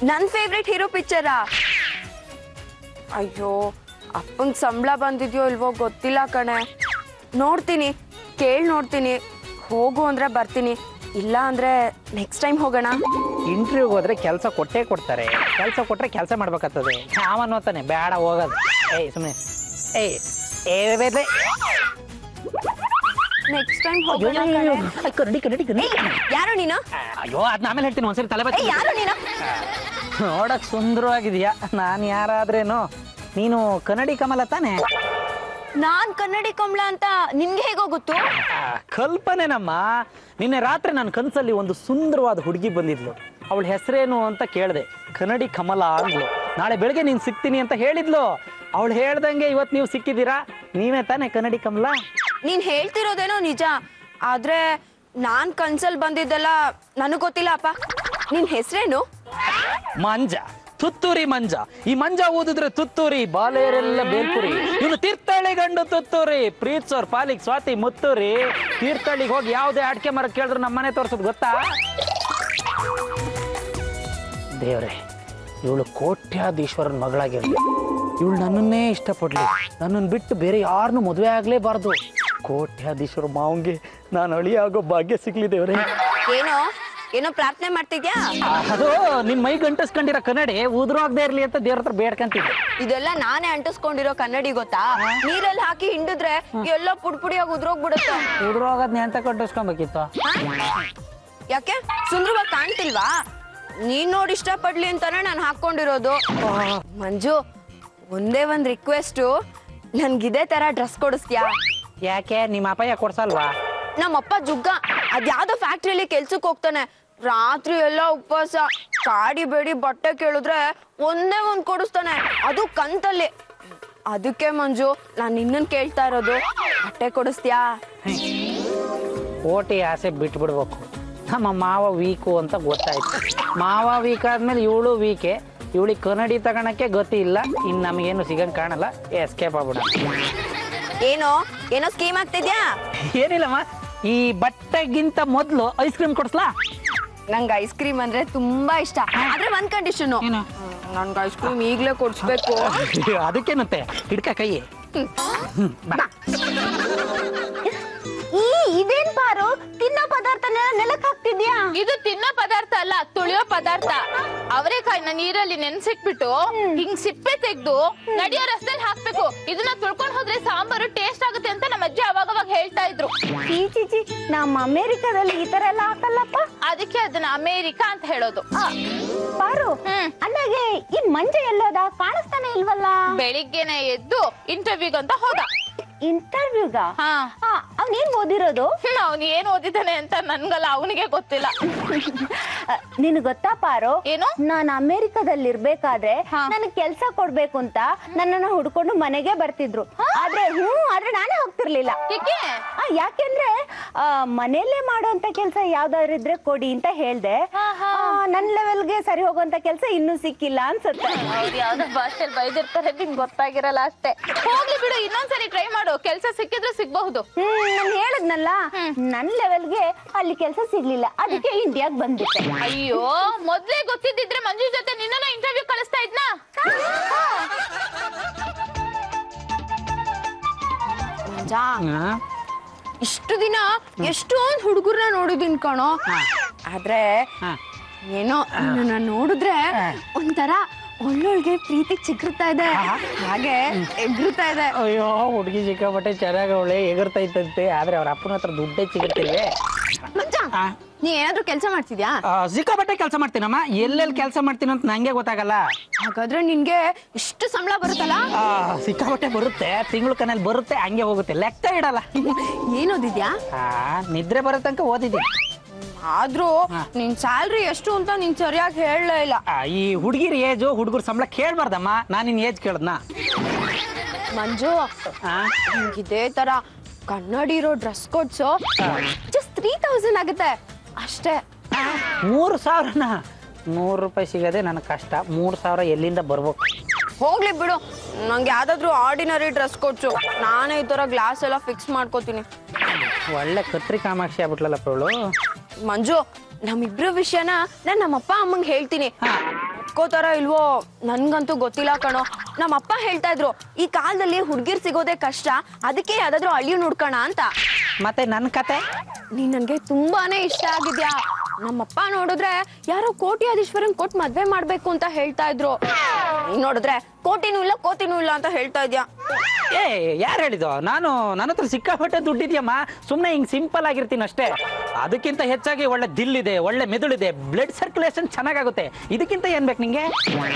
ನನ್ favourite hero ಪಿಕ್ಚರಾ ಅಯ್ಯೋ ಅಪ್ಪಂಗ್ ಸಂಬಳ ಬಂದಿದ್ಯೋ ಇಲ್ವೋ ಗೊತ್ತಿಲ್ಲ ಕಣೆ ನೋಡ್ತೀನಿ ಕೇಳಿ ನೋಡ್ತೀನಿ ಹೋಗು ಅಂದ್ರೆ ಬರ್ತೀನಿ ಇಲ್ಲ ಅಂದ್ರೆ ನೆಕ್ಸ್ಟ್ ಟೈಮ್ ಹೋಗೋಣ ಇಂಟರ್ವ್ಯೂಗೆ ಹೋದ್ರೆ ಕೆಲಸ ಕೊಟ್ಟೇ ಕೊಡ್ತಾರೆ ಕೆಲಸ ಕೊಟ್ರೆ ಕೆಲಸ ಮಾಡ್ಬೇಕಾಗ್ತದೆ ಯಾವನ್ ತಾನೆ ಬೇಡ ಹೋಗೋದು ಏಯ್ ಸುಮ್ಮನೆ ಏಯ್ ಏ ಬೇರೆ ನೆಕ್ಸ್ಟ್ ಟೈಮ್ ಹೋಗೋಣ ಕಣೆ. ಕನ್ನಡಿ ಕನ್ನಡಿ ಕನ್ನಡಿ ಯಾರು ನೀನು ಅಯ್ಯೋ ಅದನ್ನ ಆಮೇಲೆ ಹೇಳ್ತೀನಿ ಒಂದ್ಸರಿ ತಲೆ ಏ ಬಚ್ಚಿ ಯಾರು ನೀನು ನೋಡಕ್ ಸುಂದರವಾಗಿದೆಯಾ ನಾನು ಯಾರಾದ್ರೇನು ನೀನು ಕನ್ನಡಿ ಕಮಲ ತಾನೆ ನಾನ್ ಕನ್ನಡಿ ಕಮಲ ಅಂತ ನಿನ್ಗೆ ಹೇಗೋ ಗೊತ್ತು ಕಲ್ಪನೆನಮ್ಮ ನಿನ್ನೆ ರಾತ್ರಿ ನನ್ನ ಕನಸಲ್ಲಿ ಒಂದು ಸುಂದರವಾದ ಹುಡುಗಿ ಬಂದಿದ್ಲು ಅವಳ ಹೆಸರೇನು ಅಂತ ಕೇಳಿದೆ ಕನ್ನಡಿ ಕಮಲ ಅಂದ್ಲು ನಾಳೆ ಬೆಳಗ್ಗೆ ನೀನು ಸಿಗ್ತೀನಿ ಅಂತ ಹೇಳಿದ್ಲು ಅವಳು ಹೇಳ್ದಂಗೆ ಇವತ್ತು ನೀವು ಸಿಕ್ಕಿದ್ದೀರಾ ನೀವೇ ತಾನೇ ಕನ್ನಡಿ ಕಮಲ ನೀನ್ ಹೇಳ್ತಿರೋದೇನೋ ನಿಜ ಆದ್ರೆ ನಾನ್ ಕನ್ಸಲ್ ಬಂದಿದ್ದೆಲ್ಲ ನನಗ್ ಗೊತ್ತಿಲ್ಲ ಅಪ್ಪ ನಿನ್ ಹೆಸ್ರೇನು ಮಂಜ ತುತ್ತೂರಿ ಮಂಜ ಈ ಮಂಜ ಓದಿದ್ರೆ ತುತ್ತೂರಿ ಬಾಲೆಯರೆಲ್ಲ ಬೇಲ್ಪುರಿ ಇವನು ತೀರ್ಥಹಳ್ಳಿ ಗಂಡು ತುತ್ತೂರಿ ಪ್ರೀತ್ಸೋರ್ ಪಾಲಿಗ್ ಸ್ವಾತಿ ಮುತ್ತೂರಿ ತೀರ್ಥಹಳ್ಳಿಗೆ ಹೋಗಿ ಯಾವುದೇ ಅಡಿಕೆ ಮರ ಕೇಳಿದ್ರು ನಮ್ಮ ಮನೆ ತೋರ್ಸೋದು ಗೊತ್ತಾ ದೇವ್ರೆ ಇವಳು ಕೋಟ್ಯಾಧೀಶ್ವರನ ಮಗಳಾಗಿರ್ಲಿ ಇವಳು ನನ್ನನ್ನೇ ಇಷ್ಟಪಡ್ಲಿ ನನ್ನನ್ನು ಬಿಟ್ಟು ಬೇರೆ ಯಾರನ್ನೂ ಮದುವೆ ಆಗಲೇಬಾರ್ದು ಕೋಟ್ಯಾಧೀಶ್ವರ ಮಾವಂಗೆ ನಾನು ಅಳಿಯಾಗೋ ಭಾಗ್ಯ ಸಿಗ್ಲಿ ದೇವ್ರೆ ಏನೋ ಏನೋ ಪ್ರಾರ್ಥನೆ ಮಾಡ್ತಿದ್ಯಾ ಅದು ನಿನ್ ಮೈ ಗಂಟಸ್ಕೊಂಡಿರೋ ಕನ್ನಡಿ ಉದುರೋಗದೆ ಇರ್ಲಿ ಅಂತ ದೇವ್ರ ಹತ್ರ ಬೇಡ್ಕಂತಿದ್ದೆ ಇದೆಲ್ಲ ನಾನೇ ಅಂಟಿಸ್ಕೊಂಡಿರೋ ಕನ್ನಡಿ ಗೊತ್ತಾ ನೀರಲ್ಲಿ ಹಾಕಿ ಹಿಂಡಿದ್ರೆ ಎಲ್ಲ ಪುಡ್ ಪುಡಿಯಾಗಿ ಉದ್ರೋಗ್ಬಿಡುತ್ತೆ ಉದುರೋಗದ್ನ ಎಂತ ಕಟ್ಟಿಸ್ಕೊಬೇಕಿತ್ತು ಯಾಕೆ ಸುಂದರವಾಗಿ ಕಾಣ್ತಿಲ್ವಾ ನೀನ್ ನೋಡಿ ಇಷ್ಟಪಡ್ಲಿ ಅಂತಾನೆ ನಾನು ಹಾಕೊಂಡಿರೋದು ಮಂಜು ಒಂದೇ ಒಂದ್ ರಿಕ್ವೆಸ್ಟ್ ನನ್ಗಿದೇ ತರ ಡ್ರೆಸ್ ಕೊಡಿಸ್ತೀಯಾ ಯಾಕೆ ನಿಮ್ಮ ಅಪ್ಪಯ್ಯ ಕೊಡ್ಸಲ್ವಾ ನಮ್ಮಪ್ಪ ಜುಗ್ಗ ಅದ್ಯಾವ್ದೋ ಫ್ಯಾಕ್ಟ್ರಿಯಲ್ಲಿ ಕೆಲ್ಸಕ್ಕೆ ಹೋಗ್ತಾನೆ ರಾತ್ರಿ ಎಲ್ಲ ಉಪವಾಸ ಕಾಡಿ ಬೇಡಿ ಬಟ್ಟೆ ಕೇಳಿದ್ರೆ ಒಂದೇ ಒಂದ್ ಕೊಡಿಸ್ತಾನೆ ಅದು ಕಂತಲ್ಲಿ ಅದಕ್ಕೆ ಮಂಜು ನಾನ್ ನಿನ್ನನ್ ಕೇಳ್ತಾ ಇರೋದು ಬಟ್ಟೆ ಕೊಡಿಸ್ತೀಯಾ ಓಟಿ ಆಸೆ ಬಿಟ್ಬಿಡ್ಬೇಕು ನಮ್ಮ ಮಾವ ವೀಕು ಅಂತ ಗೊತ್ತಾಯ್ತು ಮಾವ ವೀಕ್ ಆದ್ಮೇಲೆ ಇವಳು ವೀಕೆ ಇವಳಿಗೆ ಕನ್ನಡಿ ತಗೊಳಕ್ಕೆ ಗತಿ ಇಲ್ಲ ಇನ್ನು ನಮಗೇನು ಸಿಗಂಗ್ ಕಾಣಲ್ಲ ಎಸ್ಕೇಪ್ ಆಗ್ಬಿಡ ಏನೋ ಏನೋ ಸ್ಕೀಮ್ ಆಗ್ತಿದ್ಯಾ ಏನಿಲ್ಲಮ್ಮ ಈ ಬಟ್ಟೆಗಿಂತ ಮೊದಲು ಐಸ್ ಕ್ರೀಮ್ ಕೊಡ್ಸ್ಲಾ ನಂಗೆ ಐಸ್ ಕ್ರೀಮ್ ಅಂದ್ರೆ ತುಂಬಾ ಇಷ್ಟ ಆದ್ರೆ ಒಂದ್ ಕಂಡೀಷನ್ ಏನು? ನನ್ಗೆ ಐಸ್ ಕ್ರೀಮ್ ಈಗ್ಲೇ ಕೊಡ್ಸ್ಬೇಕು ಅದಕ್ಕೇನಂತೆ ಹಿಡ್ಕ ಕೈ ಈ ಇದೇನ್ ಪಾರು ತಿನ್ನೋ ಪದಾರ್ಥನೆಲ್ಲ ನೆಲಕ್ ಹಾಕ್ತಿದ್ಯಾ ಇದು ತಿನ್ನೋ ಪದಾರ್ಥ ಅಲ್ಲ ತುಳಿಯೋ ಪದಾರ್ಥ ಅವರೆಕಾಯಿನ ನೀರಲ್ಲಿ ನೆನ್ಸಿಟ್ಬಿಟ್ಟು ಹಿಂಗ್ ಸಿಪ್ಪೆ ತೆಗ್ದು ನಡಿಯೋ ರಸ್ತೆಲಿ ಹಾಕ್ಬೇಕು ಇದನ್ನ ತುಳ್ಕೊಂಡ್ ಹೋದ್ರೆ ಸಾಂಬಾರು ಟೇಸ್ಟ್ ಆಗುತ್ತೆ ಅಂತ ನಮ್ಮ ಅಜ್ಜಿ ಅವಾಗ ಅವಾಗ ಹೇಳ್ತಾ ಇದ್ರು ಚೀ ಚೀ ಚೀ ನಮ್ಮ ಅಮೇರಿಕಾದಲ್ಲಿ ಈ ತರ ಎಲ್ಲ ಹಾಕಲ್ಲಪ್ಪ ಅದಕ್ಕೆ ಅದನ್ನ ಅಮೇರಿಕಾ ಅಂತ ಹೇಳೋದು ಆ, ಪಾರು ಹ್ಮ್. ಅಂದಾಗೆ ಈ ಮಂಜ ಎಲ್ಲೋದ ಕಾಣಿಸ್ತಾನೆ ಇಲ್ವಲ್ಲ ಬೆಳಿಗ್ಗೆನೆ ಎದ್ದು ಇಂಟರ್ವ್ಯೂಗ್ ಅಂತ ಹೋದ ಇಂಟರ್ವ್ಯೂಗ ಹಾ ಅವನೇನ್ ಓದಿರೋದು ಅವನು ಏನ್ ಓದಿದ್ದಾನೆ ಅಂತ ನನ್ಗಲ್ಲ ಅವನಿಗೆ ಗೊತ್ತಿಲ್ಲ ನಿನ್ ಗೊತ್ತಾ ಪಾರು ಏನು? ನಾನು ಅಮೆರಿಕದಲ್ಲಿ ಇರ್ಬೇಕಾದ್ರೆ ಹಾ. ನನಗ್ ಕೆಲ್ಸ ಕೊಡ್ಬೇಕು ಅಂತ ನನ್ನನ್ನ ಹುಡ್ಕೊಂಡು ಮನೆಗೆ ಬರ್ತಿದ್ರು ಆದ್ರೆ ಹ್ಮ್ ಆದ್ರೆ ನಾನೇ ಹೋಗ್ತಿರ್ಲಿಲ್ಲ ಏಕೆ ಆ, ಯಾಕೆಂದ್ರೆ ಆ, ಮನೆಯಲ್ಲೇ ಮಾಡುವಂತ ಕೆಲಸ ಯಾವ್ದಾದ್ರು ಇದ್ರೆ ಕೊಡಿ ಅಂತ ಹೇಳ್ದೆ ಹಾ, ಹಾ. ಆ, ನನ್ ಲೆವೆಲ್ಗೆ ಸರಿ ಹೋಗುವಂತ ಕೆಲಸ ಇನ್ನೂ ಸಿಕ್ಕಿಲ್ಲ ಅನ್ಸುತ್ತೆ ಅವ್ರು ಯಾವ್ದೋ ಭಾಷೆಲ್ ಬೈದಿರ್ತಾರೆ ನಿಂಗ್ ಗೊತ್ತಾಗಿರಲ್ಲ ಅಷ್ಟೇ ಹೋಗ್ಲಿ ಬಿಡು ಇನ್ನೊಂದ್ಸರಿ ಟ್ರೈ ಮಾಡು ಕೆಲ್ಸ ಸಿಕ್ಕಿದ್ರೆ ಸಿಗ್ಬಹುದು ಹ್ಮ್ ನಾನು ಹೇಳದ್ನಲ್ಲ ನನ್ ಲೆವೆಲ್ಗೆ ಅಲ್ಲಿ ಕೆಲಸ ಸಿಗ್ಲಿಲ್ಲ ಅದಕ್ಕೆ ಇಂಡಿಯಾಗ್ ಬಂದ್ಬಿಟ್ಟೆ ಅಯ್ಯೋ ಮೊದ್ಲೇ ಗೊತ್ತಿದ್ದಿದ್ರೆ ಮಂಜು ಜೊತೆ ನಿನ್ನ ಇಂಟರ್ವ್ಯೂ ಕಳಿಸ್ತಾ ಇದ್ನಾ ಮಂಜಾ ಇಷ್ಟು ದಿನ ಎಷ್ಟೊಂದ್ ಹುಡುಗರ್ನ ನೋಡಿದೀನಿ ಕಣೋ ಆದ್ರೆ ಹಾ. ಏನೋ ನನ್ನ ನೋಡಿದ್ರೆ ಒಂಥರ ಒಳ್ಳೊಳ್ಗೆ ಪ್ರೀತಿ ಚಿಗುರ್ತಾ ಇದೆ ಹಾಗೆ ಎಗ್ರುತ್ತಾ ಇದೆ ಅಯ್ಯೋ ಹುಡುಗಿ ಸಿಕ್ಕಾಪಟ್ಟೆ ಚೆನ್ನಾಗಿ ಅವಳೆ ಎಗರ್ತೈತಂತೆ ಆದ್ರೆ ಅವ್ರ ಅಪ್ಪನ ಹತ್ರ ದುಡ್ಡೇ ಸಿಗುತ್ತಿಲ್ವೇ ಮಂಜ ನೀ ಏನಾದ್ರೂ ಕೆಲಸ ಮಾಡ್ತಿದ್ಯಾ ಆ, ಸಿಕ್ಕಾಪಟ್ಟೆ ಕೆಲಸ ಮಾಡ್ತೀನಮ್ಮ ಎಲ್ಲೆಲ್ಲಿ ಕೆಲಸ ಮಾಡ್ತೀನಿ ಅಂತ ನಂಗೆ ಗೊತ್ತಾಗಲ್ಲ ಹಾಗಾದ್ರೆ ನಿನ್ಗೆ ಇಷ್ಟು ಸಂಬಳ ಬರುತ್ತಲ್ಲ ಆ, ಸಿಕ್ಕಾಪಟ್ಟೆ ಬರುತ್ತೆ ತಿಂಗಳು ಕನಲ್ಲಿ ಬರುತ್ತೆ ಹಂಗೆ ಹೋಗುತ್ತೆ ಲೆಕ್ಕ ಇಡಲ್ಲ ಏನೋದಿದ್ಯಾ ಆ, ನಿದ್ರೆ ಬರೋ ತನಕ ಓದಿದ್ದೀನಿ ಆದ್ರೂ ನಿನ್ ಸ್ಯಾಲ್ರಿ ಎಷ್ಟು ಅಂತ ನೀನ್ ಸರಿಯಾಗಿ ಹೇಳಲೇ ಇಲ್ಲ ಆ, ಈ ಹುಡುಗಿರ ಏಜು ಹುಡುಗರ ಸಂಬಳ ಕೇಳ್ಬಾರ್ದಮ್ಮ ನಾನು ನಿನ್ ಏಜ್ ಕೇಳದ್ನ ಮಂಜು ನಿಂಗ್ ಇದೇ ತರ ಕನ್ನಡಿ ಇರೋ ಡ್ರೆಸ್ ಕೊಡ್ಸು ಜಸ್ಟ್ ತ್ರೀ ತೌಸಂಡ್ ಆಗುತ್ತೆ ಅಷ್ಟೇ ಮೂರು ಸಾವಿರನ ನೂರು ರೂಪಾಯಿ ಸಿಗೋದೇ ನನಗೆ ಕಷ್ಟ ಮೂರು ಸಾವಿರ ಎಲ್ಲಿಂದ ಬರ್ಬೇಕು ಹೋಗ್ಲಿ ಬಿಡು ನಂಗೆ ಯಾವ್ದಾದ್ರು ಆರ್ಡಿನರಿ ಡ್ರೆಸ್ ಕೊಡ್ಸು ನಾನೇ ಈ ತರ ಗ್ಲಾಸ್ ಎಲ್ಲ ಫಿಕ್ಸ್ ಮಾಡ್ಕೋತೀನಿ ಒಳ್ಳೆ ಕತ್ರಿ ಕಾಮಾಕ್ಷಿ ಆಗ್ಬಿಟ್ಲಲ್ಲಪ್ಪ ಇವಳು ಮಂಜು ನಮ್ಮಿಬ್ರ ವಿಷಯನ ನಾನ್ ನಮ್ಮಪ್ಪ ಅಮ್ಮಂಗ್ ಹೇಳ್ತೀನಿ ಇಸ್ಕೋತಾರ ಇಲ್ವೋ ನನ್ಗಂತೂ ಗೊತ್ತಿಲ್ಲ ಕಣೋ ನಮ್ಮ ಅಪ್ಪ ಹೇಳ್ತಾ ಇದ್ರು ಈ ಕಾಲದಲ್ಲಿ ಹುಡ್ಗಿರ್ ಸಿಗೋದೇ ಕಷ್ಟ ಅದಕ್ಕೆ ಯಾವ್ದಾದ್ರು ಹಳ್ಳಿ ಹುಡ್ಕೋಣ ಅಂತ ಮತ್ತೆ ನನ್ನ ಕತೆ ನೀನ್ ನನ್ಗೆ ತುಂಬಾನೇ ಇಷ್ಟ ಆಗಿದ್ಯಾ ನಮ್ಮಪ್ಪ ನೋಡಿದ್ರೆ ಯಾರೋ ಕೋಟ್ಯಾಧೀಶ್ವರನ್ ಕೊಟ್ ಮದ್ವೆ ಮಾಡ್ಬೇಕು ಅಂತ ಹೇಳ್ತಾ ಇದ್ರು ನೀನ್ ನೋಡಿದ್ರೆ ಕೋಟಿನೂ ಇಲ್ಲ ಕೋತಿನೂ ಇಲ್ಲ ಅಂತ ಹೇಳ್ತಾ ಇದ್ಯಾ ಏ ಯಾರು ಹೇಳಿದ್ದು ನಾನು ನನ್ನ ಹತ್ರ ಸಿಕ್ಕಾಪಟ್ಟೆ ದುಡ್ಡಿದ್ಯಮ್ಮ ಸುಮ್ಮನೆ ಹಿಂಗ್ ಸಿಂಪಲ್ ಆಗಿರ್ತೀನಿ ಅಷ್ಟೇ ಅದಕ್ಕಿಂತ ಹೆಚ್ಚಾಗಿ ಒಳ್ಳೆ ದಿಲ್ಲಿದೆ ಒಳ್ಳೆ ಮೆದುಳಿದೆ ಬ್ಲಡ್ ಸರ್ಕ್ಯುಲೇಷನ್ ಚೆನ್ನಾಗಾಗುತ್ತೆ ಇದಕ್ಕಿಂತ ಏನ್ ಬೇಕು ನಿಂಗೆ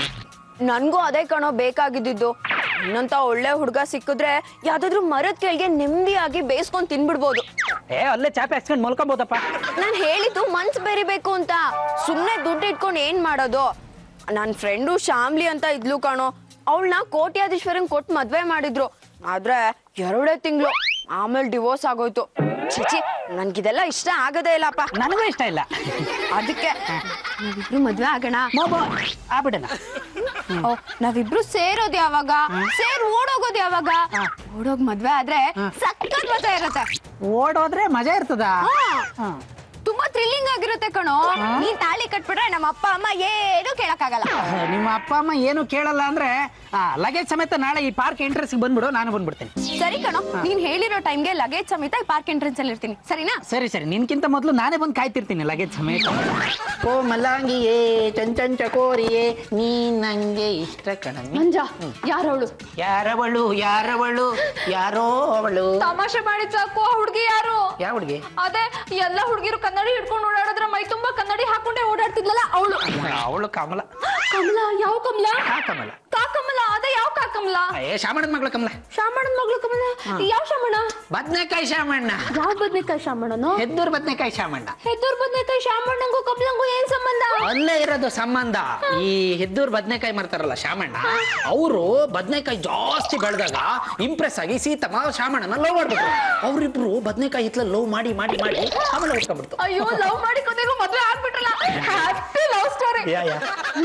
ನನ್ಗೂ ಅದೇ ಕಣೋ ಬೇಕಾಗಿದ್ದಿದ್ದು ಇನ್ನಂತ ಒಳ್ಳೆ ಹುಡ್ಗ ಸಿಕ್ಕಿದ್ರೆ ಯಾವ್ದಾದ್ರು ಮರದ ಕೆಳಗೆ ನೆಮ್ಮದಿಯಾಗಿ ಬೇಯಿಸ್ಕೊಂಡ್ ತಿನ್ಬಿಡ್ಬೋದು ಏ ಅಲ್ಲೇ ಚಾಪೆ ಹಾಕ್ಸ್ಕೊಂಡು ಮಲ್ಕೊಬೋದಪ್ಪ ನಾನ್ ಹೇಳಿದ್ದು ಮನ್ಸ್ ಬೆರಿಬೇಕು ಅಂತ ಸುಮ್ನೆ ದುಡ್ಡು ಇಟ್ಕೊಂಡು ಏನ್ ಮಾಡೋದು ನನ್ ಫ್ರೆಂಡು ಶಾಮ್ಲಿ ಅಂತ ಇದ್ಲು ಕಣೋ ಅವಳನ್ನ ಕೋಟ್ಯಾಧೀಶ್ವರನ್ ಕೊಟ್ಟು ಮದ್ವೆ ಮಾಡಿದ್ರು ಆದ್ರೆ ಎರಡೇ ತಿಂಗಳು ಆಮೇಲೆ ಡಿವೋರ್ಸ್ ಆಗೋಯ್ತು ಚಿಚಿ ನನ್ಗಿದೆಲ್ಲ ಇಷ್ಟ ಆಗದೇ ಇಲ್ಲಪ್ಪ ನನಗೂ ಇಷ್ಟ ಇಲ್ಲ ಅದಕ್ಕೆ ನಾವಿಬ್ರು ಮದ್ವೆ ಆಗೋಣ ಮೋಬೋ ಆಗ್ಬಿಡಣ ಓ, ನಾವಿಬ್ರು ಸೇರೋದ್ ಯಾವಾಗ ಸೇರ್ ಓಡೋಗೋದ್ ಯಾವಾಗ ಓಡೋಗ್ ಮದ್ವೆ ಆದ್ರೆ ಸಖತ್ ಮಜಾ ಇರತ್ತೆ ಓಡೋದ್ರೆ ಮಜಾ ಇರ್ತದ ಹಾ. ತುಂಬಾ ಥ್ರಿಲ್ಲಿಂಗ್ ಆಗಿರುತ್ತೆ ಕಣೋ ನೀನ್ ತಾಳಿ ಕಟ್ಬಿಟ್ರೆ ನಮ್ಮ ಅಪ್ಪ ಅಮ್ಮ ಏನು ಕೇಳಕ್ಕಾಗಲ್ಲ ನಿಮ್ಮ ಅಪ್ಪ ಅಮ್ಮ ಏನು ಕೇಳಲ್ಲ ಅಂದ್ರೆ ಲಗೇಜ್ ಸಮೇತ ನಾಳೆ ಈ ಪಾರ್ಕ್ ಎಂಟ್ರೆನ್ಸ್ ಬಂದ್ಬಿಡು ನಾನು ಬಂದ್ಬಿಡ್ತೀನಿ ಸರಿ ಕಣೋ ನೀನ್ ಹೇಳಿರೋ ಟೈಮ್ಗೆ ಲಗೇಜ್ ಸಮೇತ ಪಾರ್ಕ್ ಎಂಟ್ರೆನ್ಸ್ ಅಲ್ಲಿ ಇರ್ತೀನಿ ಸರಿನಾ ಸರಿ ಸರಿ ನಿನ್ಕಿಂತ ಮೊದಲು ನಾನೇ ಬಂದು ಕಾಯ್ತಿರ್ತೀನಿ ಲಗೇಜ್ ಸಮೇತ ಓ ಮಲ್ಲಂಗಿಯೇ ಚಂಚನ್ ಚಕೋರಿಯೇ ನೀ ನಂಗೆ ಇಷ್ಟ ಕಣಮಿ ಮಂಜ ಯಾರವಳು ಯಾರವಳು ಯಾರವಳು ಯಾರೋ ಅವಳು ತಮಾಷೆ ಮಾಡಿದ್ ಸಾಕು ಆ ಹುಡ್ಗಿ ಯಾರು ಯಾವ ಹುಡುಗಿ ಅದೇ ಎಲ್ಲ ಹುಡುಗಿರು ಕನ್ನಡಿ ಹಿಡ್ಕೊಂಡು ಓಡಾಡಿದ್ರೆ ಮೈ ತುಂಬಾ ಕನ್ನಡಿ ಹಾಕೊಂಡೇ ಓಡಾಡ್ತಿದ್ಲಲ್ಲ ಅವಳು ಅವಳು ಕಮಲ ಕಮಲ ಯಾವ ಕಮಲ ಕಾ ಕಮಲ ಕಾ ಕಮಲ ಅದೇ ಯಾವ ಕಾ ಕಮಲ ಏ ಶಾಮಣ್ಣನ ಮಗಳ ಕಮಲ ಶಾಮಣ್ಣನ ಮಗಳು ಕಮಲ ಯಾವ ಶಾಮಣ್ಣ ಬದ್ನೆಕಾಯಿ ಶಾಮಣ್ಣ ಯಾವ ಬದ್ನೆಕಾಯಿ ಶಾಮಣ್ಣನು ಹೆದ್ದೂರ್ ಬದ್ನೆಕಾಯಿ ಶಾಮಣ್ಣ ಹೆದ್ದೂರ್ ಬದ್ನೆಕಾಯಿ ಶಾಮಣ್ಣಂಗೂ ಕಮಲಂಗೂ ಏನ್ ಸಂಬಂಧ ಅಲ್ಲೇ ಇರೋದು ಸಂಬಂಧ ಈ ಹೆದ್ದೂರ್ ಬದ್ನೆಕಾಯಿ ಮಾಡ್ತಾರಲ್ಲ ಶಾಮಣ್ಣ ಅವರು ಬದ್ನೆಕಾಯಿ ಜಾಸ್ತಿ ಬೆಳೆದಾಗ ಇಂಪ್ರೆಸ್ ಆಗಿ ಸೀತಮ್ಮ ಶಾಮಣ್ಣನ ಲವ್ ಮಾಡ್ಬೇಕು ಅವ್ರಿಬ್ರು ಬದ್ನೆಕಾಯಿ ಹಿತ್ಲ ಲವ್ ಮಾಡಿ ಮಾಡಿ ಮಾಡಿ ಆಮೇಲೆ ಉಟ್ಕೊಂಡ್ಬಿಡ್ತು ಅಯ್ಯೋ ಲವ್ ಮಾಡಿ ಕೊನೆಗೂ ಮದ್ವೆ ಆಗ್ಬಿಟ್ರಲ್ಲ happy love story yeah, yeah.